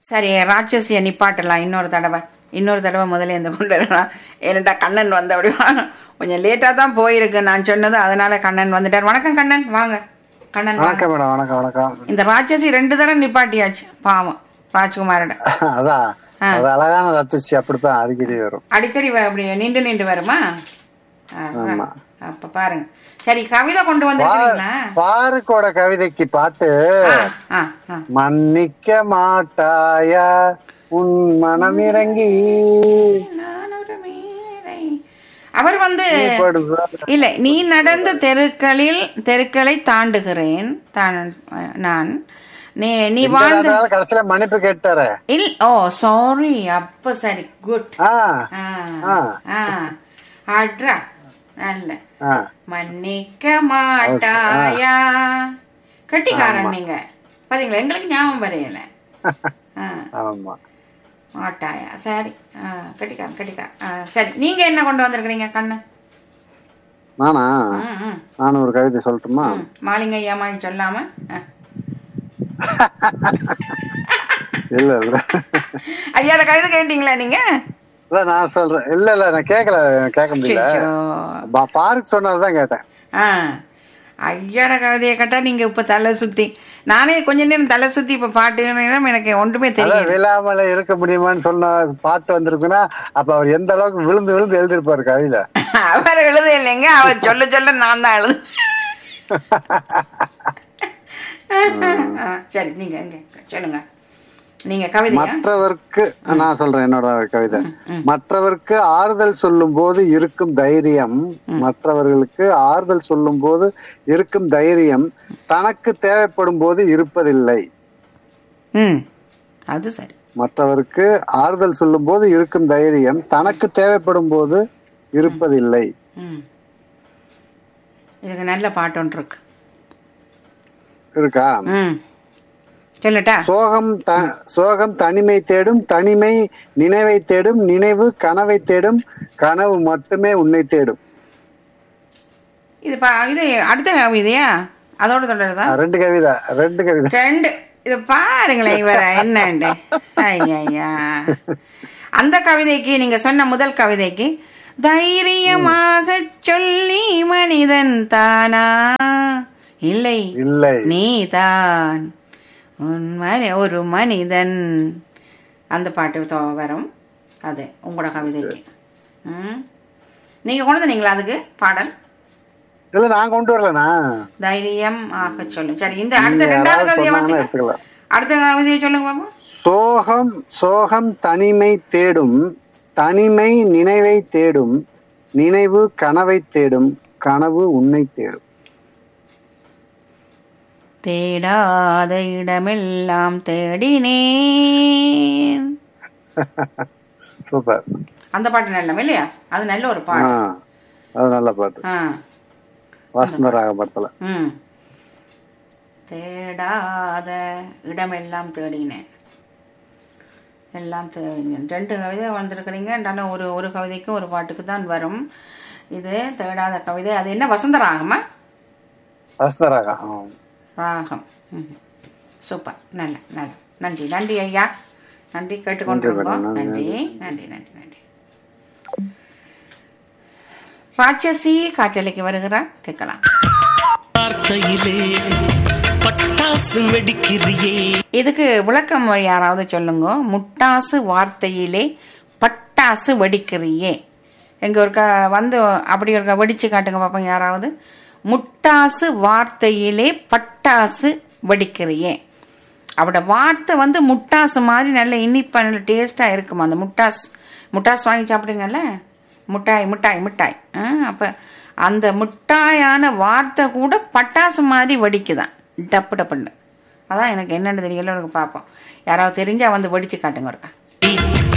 சரி ராட்சசியை நிப்பாட்டலாம் இன்னொரு தடவை இன்னொரு தடவை முதல்ல இந்த கொண்டு வரலாம் ஏன்டா கண்ணன் வந்த அப்படி கொஞ்சம் லேட்டாக தான் போயிருக்கு நான் சொன்னது அதனால கண்ணன் வந்துட்டார் வணக்கம் கண்ணன் வாங்க கண்ணன் வாங்க. வணக்கம் மேடம் வணக்கம் வணக்கம் இந்த ராட்சசி ரெண்டு தடவை நிப்பாட்டியாச்சு பாவம் ராஜ்குமாரோட அதான் ஆ. அது அழகான ரத்தசி அப்படித்தான் அடிக்கடி வரும் அடிக்கடி வ- அப்படி நின்று நின்று வருமா ஆ, ஆமா. அப்ப பாருங்க சரி கவிதை கொண்டு வந்திருக்கீங்களா பாருக்கோட கவிதைக்கு பாட்டு ஆ, ஆ, ஆ. மன்னிக்க மாட்டாயா உன் மனம் இறங்கி நான் ஒரு மேதை. அவர் வந்து படுவார். இல்லை நீ நடந்த தெருக்களில் தெருக்களை தாண்டுகிறேன் தான் நான் நீ நீ வாழ்ந்த அதனால கடைசியில மன்னிப்பு கேட்டாரு இல் ஓ சாரி அப்ப சரி குட் ஆ ஆ ஆ. ஆ அட்ரா நல்ல ஆ மன்னிக்க மாட்டாயா கட்டிக்காரன் நீங்க பாத்தீங்களா எங்களுக்கு ஞாபகம் வரையல ஆ ஆமா மாட்டாயா சரி ஆ கட்டிக்காரன் கட்டிக்காரன் ஆ, சரி நீங்க என்ன கொண்டு வந்திருக்கிறீங்க கண்ணு நானா ம் ம் நானும் ஒரு கவிதை சொல்லட்டுமா ம். மாலிங்க ஐயாமான்னு சொல்லாம ஆ. இல்ல இல்ல ஐயாட கவிதை கேட்டீங்களா நீங்க இல்ல நான் சொல்றேன் இல்ல இல்ல நான் கேட்கல கேட்க முடியல ஐயோ. பா- பாருக்கு சொன்னதுதான் கேட்டேன் ஆ ஐயாட கவிதையை கேட்டா நீங்க இப்ப தலை சுத்தி நானே கொஞ்ச நேரம் தலை சுத்தி இப்ப பாட்டு நேரம் எனக்கு ஒன்றுமே அதான் தெரியல விழாமல இருக்க முடியுமான்னு சொன்ன பாட்டு வந்திருக்குன்னா அப்ப அவர் எந்த அளவுக்கு விழுந்து விழுந்து எழுதிருப்பாரு கவிதை அவர் எழுத இல்லைங்க அவர் சொல்ல சொல்ல நான் தான் எழுது ஆ, சரி நீங்க இங்க சொல்லுங்க நீங்க கவிதையா மற்றவர்க்கு நான் சொல்றேன் என்னோட கவிதை மற்றவர்க்கு ஆறுதல் சொல்லும் போது இருக்கும் தைரியம் மற்றவர்களுக்கு ஆறுதல் சொல்லும் போது இருக்கும் தைரியம் தனக்கு தேவைப்படும் போது இருப்பதில்லை ம் அது சரி மற்றவருக்கு ஆறுதல் சொல்லும் போது இருக்கும் தைரியம் தனக்கு தேவைப்படும் போது இருப்பதில்லை ம் இதுக்கு நல்ல பாட்டு ஒன்று இருக்கு இருக்கா ம் சொல்லட்டா சோகம் த- சோகம் தனிமை தேடும் தனிமை நினைவை தேடும் நினைவு கனவை தேடும் கனவு மட்டுமே உன்னை தேடும் இது பா இது அடுத்த கவிதையா அதோட தொடருதா ஆ, ரெண்டு கவிதை ரெண்டு கவிதை ரெண்டு இது பாருங்களேன் இவர என்னண்டு ஐயா அந்த கவிதைக்கு நீங்க சொன்ன முதல் கவிதைக்கு தைரியமாக சொல்லி மனிதன் தானா இல்லை இல்லை நீதான் உன் மனி ஒரு மனிதன் அந்த பாட்டு தொ- வரும் அது உங்களோட கவிதைக்கு ம் நீங்க கொண்டு வந்தீங்களா அதுக்கு பாடல் இல்ல நான் கொண்டு வரலண்ணா தைரியம் ஆக சொல்லு சரி இந்த அடுத்த நீங்க ரெண்டாவது யாராவது கவிதையை சொன்னாங்கன்னா வாசிங்க எடுத்துக்கலாம் அடுத்த கவிதையை சொல்லுங்க பாப்போம் சோகம் சோகம் தனிமை தேடும் தனிமை நினைவை தேடும் நினைவு கனவை தேடும் கனவு உன்னை தேடும் தேடாத இடமெல்லாம் தேடினேன் சூப்பர் அந்த பாட்டு நல்லம் இல்லையா அது நல்ல ஒரு ஆ பாட்டு அது நல்ல பாட்டு ஆ வசந்தராக படத்துல ம் தேடாத இடமெல்லாம் தேடினேன் எல்லாம் தே- ரெண்டு கவிதை வந்திருக்கிறீங்க இருந்தாலும் ஒரு ஒரு கவிதைக்கு ஒரு பாட்டுக்கு தான் வரும் இது தேடாத கவிதை அது என்ன வசந்த ராகமா வசந்தராக ஆ. ராகம் ம். சூப்பர் நல்ல நல்ல நன்றி நன்றி ஐயா நன்றி கேட்டுக்கொண்டிருக்கோம் நன்றி, நன்றி நன்றி நன்றி நன்றி ராட்சசி காற்றலைக்கு வருகிறார் கேட்கலாம் வார்த்தையிலே பட்டாசு வெடிக்கிறியே இதுக்கு விளக்கம் யாராவது சொல்லுங்க முட்டாசு வார்த்தையிலே பட்டாசு வெடிக்கிறியே எங்க ஒருக்கா வந்து அப்படி ஒருக்கா வெடிச்சு காட்டுங்க பார்ப்போம் யாராவது முட்டாசு வார்த்தையிலே பட்டாசு வெடிக்கிறியே அவட வார்த்தை வந்து முட்டாசு மாதிரி நல்ல இனிப்பா நல்ல டேஸ்ட்டாக இருக்குமா அந்த முட்டாஸ் முட்டாஸ் வாங்கி சாப்பிடுங்கல்ல முட்டாய் மிட்டாய் மிட்டாய் ஆ, அப்ப அந்த முட்டாயான வார்த்தை கூட பட்டாசு மாதிரி வெடிக்குதான் டப்பு டப்புன்னு அதான் எனக்கு என்னன்னு தெரியல எனக்கு பார்ப்போம் யாராவது தெரிஞ்சா வந்து வெடிச்சு காட்டுங்க ஒருக்கா